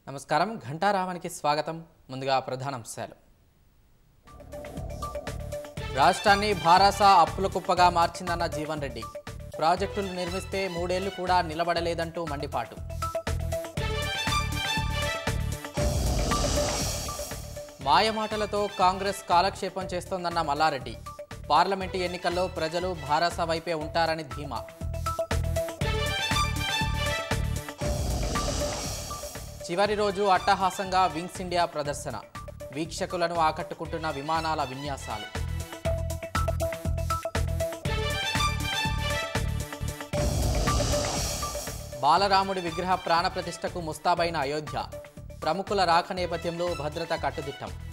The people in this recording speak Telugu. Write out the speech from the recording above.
నమస్కారం ఘంటారావానికి స్వాగతం ముందుగా ప్రధానాంశాలు రాష్ట్రాన్ని భారాస అప్పుల కుప్పగా మార్చిందన్న జీవన్ రెడ్డి ప్రాజెక్టులు నిర్మిస్తే మూడేళ్లు కూడా నిలబడలేదంటూ మండిపాటు మాయమాటలతో కాంగ్రెస్ కాలక్షేపం చేస్తోందన్న మల్లారెడ్డి పార్లమెంటు ఎన్నికల్లో ప్రజలు భారాస వైపే ఉంటారని ధీమా చివరి రోజు అట్టహాసంగా వింగ్స్ ఇండియా ప్రదర్శన వీక్షకులను ఆకట్టుకుంటున్న విమానాల విన్యాసాలు బాలరాముడి విగ్రహ ప్రాణప్రతిష్ఠకు ముస్తాబైన అయోధ్య ప్రముఖుల రాక నేపథ్యంలో భద్రత కట్టుదిట్టం